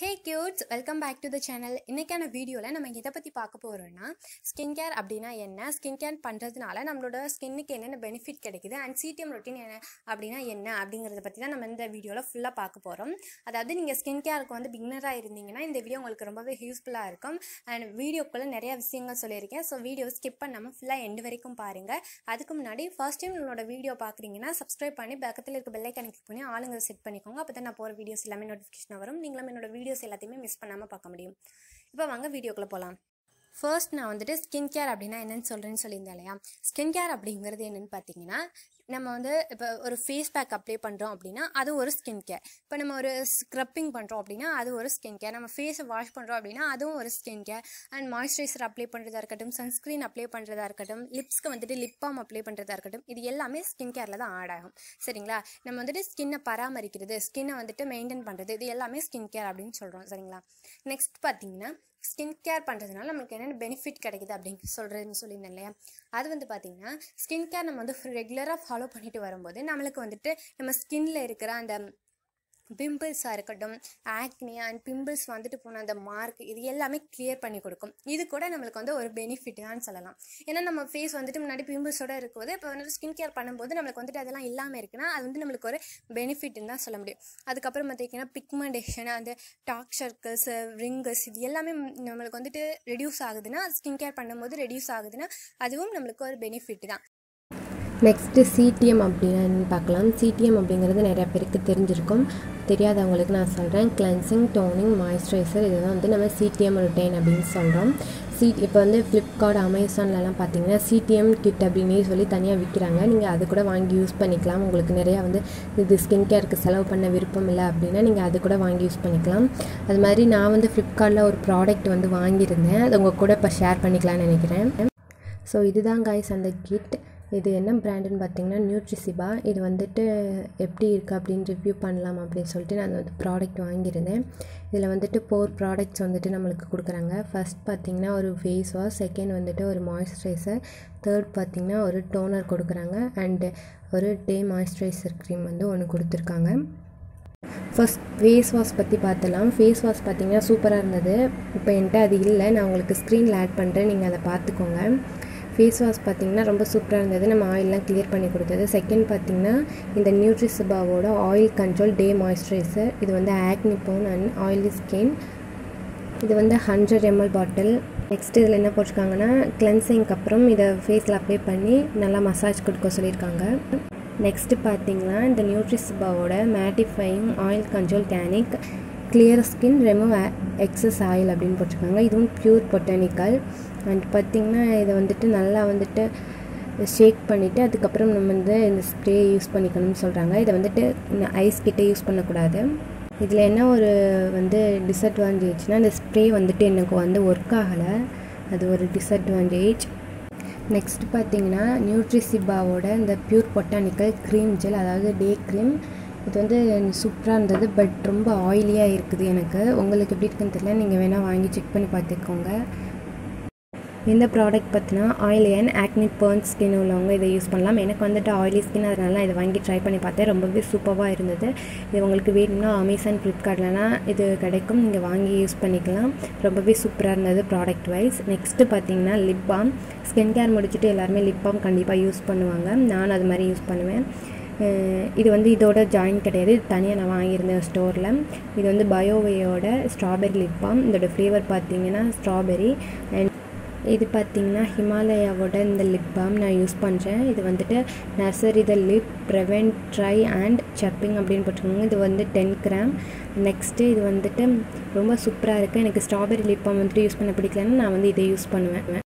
hey cuties welcome back to the channel இன்றைக்கான வீடியோவில் நம்ம எதை பற்றி பார்க்க போகிறோம்னா ஸ்கின் கேர் அப்படின்னா என்ன ஸ்கின் கேர் பண்ணுறதுனால நம்மளோட ஸ்கின்னுக்கு என்னென்ன பெனிஃபிட் கிடைக்குது அண்ட் சிடிஎம் ரொட்டீன் என்ன அப்படின்னா என்ன அப்படிங்கிறத பற்றி தான் நம்ம இந்த வீடியோவில் ஃபுல்லாக பார்க்க போகிறோம் அதாவது நீங்கள் ஸ்கின் கேருக்கு வந்து பிகினராக இருந்தீங்கன்னா இந்த வீடியோ உங்களுக்கு ரொம்பவே யூஸ்ஃபுல்லாக இருக்கும் அண்ட் வீடியோக்குள்ளே நிறைய விஷயங்கள் சொல்லியிருக்கேன் ஸோ வீடியோ ஸ்கிப் பண்ணாமல் ஃபுல்லாக எண்டு வரைக்கும் பாருங்கள் அதுக்கு முன்னாடி ஃபர்ஸ்ட் டைம் உங்களோட வீடியோ பார்க்குறீங்கன்னா சப்ஸ்கிரைப் பண்ணி பக்கத்தில் இருக்க பெல்லைக்கான கிளிக் பண்ணி ஆளுங்க செட் பண்ணிக்கோங்க அப்போ தான் நான் போகிற வீடியோஸ் எல்லாமே நோட்டிஃபிகேஷன் வரும் நீங்களும் என்னோட வீடியோஸ் எல்லாத்தையுமே மிஸ் பண்ணாமல் பார்க்க முடியும் இப்போ வாங்க வீடியோக்குள்ளே போகலாம் ஃபர்ஸ்ட் நான் வந்துட்டு ஸ்கின் கேர் அப்படின்னா என்னன்னு சொல்கிறேன்னு சொல்லியிருந்தேன் இல்லையா ஸ்கின் கேர் அப்படிங்கிறது என்னென்னு பார்த்தீங்கன்னா நம்ம வந்து இப்போ ஒரு ஃபேஸ் பேக் அப்ளை பண்ணுறோம் அப்படின்னா அது ஒரு ஸ்கின் கேர் இப்போ நம்ம ஒரு ஸ்க்ரப்பிங் பண்ணுறோம் அப்படின்னா அது ஒரு ஸ்கின் கேர் நம்ம ஃபேஸை வாஷ் பண்ணுறோம் அப்படின்னா அதுவும் ஒரு skin care and moisturiser apply பண்ணுறதா இருக்கட்டும் சன்ஸ்க்ரீன் அப்ளை பண்ணுறதா இருக்கட்டும் லிப்ஸ்க்கு வந்துட்டு லிப் பாம் அப்ளை பண்ணுறதா இருக்கட்டும் இது எல்லாமே ஸ்கின் கேரில் தான் ஆட் ஆகும் சரிங்களா நம்ம வந்துட்டு ஸ்கின்னை பராமரிக்கிறது ஸ்கின்னை வந்துட்டு மெயின்டைன் பண்ணுறது இது எல்லாமே ஸ்கின் கேர் அப்படின்னு சொல்கிறோம் சரிங்களா நெக்ஸ்ட் பார்த்தீங்கன்னா ஸ்கின் கேர் பண்ணுறதுனால நமக்கு என்னென்ன பெனிஃபிட் கிடைக்குது அப்படின்னு சொல்கிறதுன்னு சொல்லியிருந்தேன் இல்லையா அது வந்து பார்த்திங்கன்னா ஸ்கின் கேர் நம்ம வந்து ரெகுலராக ஃபாலோ பண்ணிட்டு வரும்போது நம்மளுக்கு வந்துட்டு நம்ம ஸ்கின்ல இருக்கிற அந்த பிம்பிள்ஸாக இருக்கட்டும் ஆக்னி அண்ட் பிம்பிள்ஸ் வந்துட்டு போன அந்த மார்க் இது எல்லாமே கிளியர் பண்ணி கொடுக்கும் இது கூட நம்மளுக்கு வந்து ஒரு பெனிஃபிட் தான் சொல்லலாம் ஏன்னா நம்ம ஃபேஸ் வந்துட்டு முன்னாடி பிம்பிள்ஸோட இருக்கும்போது இப்போ வந்துட்டு ஸ்கின் கேர் பண்ணும்போது நம்மளுக்கு வந்துட்டு அதெல்லாம் இல்லாமல் இருக்குன்னா அது வந்து நம்மளுக்கு ஒரு பெனிஃபிட்னு தான் சொல்ல முடியும் அதுக்கப்புறம் பார்த்தீங்கன்னா பிக்மெண்டேஷன் அந்த டாக் சர்க்கிள்ஸ் ரிங்கஸ் இது எல்லாமே நம்மளுக்கு வந்துட்டு ரெடியூஸ் ஆகுதுன்னா ஸ்கின் கேர் பண்ணும்போது ரெடியூஸ் ஆகுதுன்னா அதுவும் நம்மளுக்கு ஒரு பெனிஃபிட் தான் நெக்ஸ்ட்டு சிடிஎம் அப்படின்னு பார்க்கலாம் சிடிஎம் அப்படிங்கிறது நிறையா பேருக்கு தெரிஞ்சிருக்கும் தெரியாதவங்களுக்கு நான் சொல்கிறேன் கிளென்சிங் டோனிங் மாய்ஸ்சரைசர் இதுதான் வந்து நம்ம சிடிஎம் ரொட்டைன் அப்படின்னு சொல்கிறோம் சி இப்போ வந்து ஃப்ளிப்கார்ட் அமேசான்லலாம் பார்த்தீங்கன்னா சிடிஎம் கிட் அப்படின்னே சொல்லி தனியாக விற்கிறாங்க நீங்கள் அது கூட வாங்கி யூஸ் பண்ணிக்கலாம் உங்களுக்கு நிறையா வந்து இது ஸ்கின் கேருக்கு செலவு பண்ண விருப்பம் இல்லை அப்படின்னா நீங்கள் அது கூட வாங்கி யூஸ் பண்ணிக்கலாம் அது மாதிரி நான் வந்து ஃப்ளிப்கார்ட்டில் ஒரு ப்ராடக்ட் வந்து வாங்கியிருந்தேன் அது உங்கள் கூட இப்போ ஷேர் பண்ணிக்கலாம்னு நினைக்கிறேன் ஸோ இதுதான் காய்ஸ் அந்த கிட் இது என்ன பிராண்டுன்னு பார்த்தீங்கன்னா நியூட்ரிசிபா இது வந்துட்டு எப்படி இருக்குது அப்படின்னு ரிவ்யூ பண்ணலாம் அப்படின்னு சொல்லிட்டு நான் அந்த ப்ராடக்ட் வாங்கியிருந்தேன் இதில் வந்துட்டு ஃபோர் ப்ராடக்ட்ஸ் வந்துட்டு நம்மளுக்கு கொடுக்குறாங்க ஃபஸ்ட் பார்த்திங்கன்னா ஒரு ஃபேஸ் வாஷ் செகண்ட் வந்துட்டு ஒரு மாய்ஸ்சரைசர் தேர்ட் பார்த்திங்கன்னா ஒரு டோனர் கொடுக்குறாங்க அண்டு ஒரு டே மாய்ஸ்சரைசர் க்ரீம் வந்து ஒன்று கொடுத்துருக்காங்க ஃபஸ்ட் ஃபேஸ் வாஷ் பற்றி பார்த்தலாம் ஃபேஸ் வாஷ் பார்த்திங்கன்னா சூப்பராக இருந்தது இப்போ என்கிட்ட அது இல்லை நான் உங்களுக்கு ஸ்க்ரீனில் ஆட் பண்ணுறேன் நீங்கள் அதை பார்த்துக்கோங்க ஃபேஸ் வாஷ் பார்த்திங்கன்னா ரொம்ப சூப்பராக இருந்தது நம்ம ஆயிலெலாம் கிளியர் பண்ணி கொடுத்தது செகண்ட் பார்த்திங்கன்னா இந்த நியூட்ரிசபாவோட ஆயில் கண்ட்ரோல் டே மாய்ஸ்சரைசர் இது வந்து acne prone and oily skin இது வந்து ஹண்ட்ரட் எம்எல் பாட்டில் நெக்ஸ்ட் இதில் என்ன போட்டிருக்காங்கன்னா கிளென்சிங்க்கு அப்புறம் இதை ஃபேஸில் அப்ளை பண்ணி நல்லா மசாஜ் கொடுக்க சொல்லியிருக்காங்க நெக்ஸ்ட்டு பார்த்தீங்கன்னா இந்த நியூட்ரிசிபாவோட மேட்டிஃபையிங் ஆயில் கண்ட்ரோல் கேனிக் clear skin remove excess oil அப்படின்னு போட்டிருக்காங்க இதுவும் ப்யூர் பொட்டானிக்கல் அண்ட் பார்த்திங்கன்னா இதை வந்துட்டு நல்லா வந்துட்டு ஷேக் பண்ணிவிட்டு அதுக்கப்புறம் நம்ம வந்து இந்த ஸ்ப்ரே யூஸ் பண்ணிக்கணும்னு சொல்கிறாங்க இதை வந்துட்டு ஐஸ் கிட்டே யூஸ் பண்ணக்கூடாது இதில் என்ன ஒரு வந்து டிஸ்அட்வான்டேஜ்னால் இந்த ஸ்ப்ரே வந்துட்டு எனக்கு வந்து ஒர்க் ஆகலை அது ஒரு டிஸ்அட்வான்டேஜ் நெக்ஸ்ட் பார்த்தீங்கன்னா நியூட்ரிசிபாவோட இந்த ப்யூர் பொட்டானிக்கல் க்ரீம் ஜெல் அதாவது டே க்ரீம் இது வந்து சூப்பராக இருந்தது பட் ரொம்ப ஆயிலியாக இருக்குது எனக்கு உங்களுக்கு எப்படி இருக்குன்னு தெரியல நீங்கள் வேணால் வாங்கி செக் பண்ணி பார்த்துக்கோங்க இந்த ப்ராடக்ட் பார்த்தினா oil and acne prone skin உள்ளவங்க இதை யூஸ் பண்ணலாம் எனக்கு வந்துட்டு ஆயிலி ஸ்கின் அதனால இதை வாங்கி ட்ரை பண்ணி பார்த்தேன் ரொம்பவே சூப்பராக இருந்தது இது உங்களுக்கு வேணும்னா அமேசான் ஃப்ளிப்கார்ட்லலாம் இது கிடைக்கும் நீங்கள் வாங்கி யூஸ் பண்ணிக்கலாம் ரொம்பவே சூப்பராக இருந்தது ப்ராடக்ட் வைஸ் நெக்ஸ்ட்டு பார்த்தீங்கன்னா லிப் பாம் ஸ்கின் கேர் முடிச்சுட்டு எல்லாருமே லிப் பாம் கண்டிப்பாக யூஸ் பண்ணுவாங்க நான் அது மாதிரி யூஸ் பண்ணுவேன் இது வந்து இதோட ஜாயின் கிடையாது இது தனியாக நான் வாங்கியிருந்தேன் ஸ்டோரில் இது வந்து பயோவேயோட ஸ்ட்ராபெரி லிப் பாம் இதோட ஃப்ளேவர் பார்த்தீங்கன்னா ஸ்ட்ராபெரி அண்ட் இது பார்த்திங்கன்னா ஹிமாலயாவோட இந்த லிப் பாம் நான் யூஸ் பண்ணுறேன் இது வந்துட்டு nourishes the lip prevent dry and chapping அப்படின்னு போட்டிருக்காங்க இது வந்து டென் கிராம் நெக்ஸ்ட்டு இது வந்துட்டு ரொம்ப சூப்பராக இருக்குது எனக்கு ஸ்ட்ராபெரி லிப் பாம் வந்துட்டு யூஸ் பண்ண பிடிக்கலன்னு நான் வந்து இதை யூஸ் பண்ணுவேன்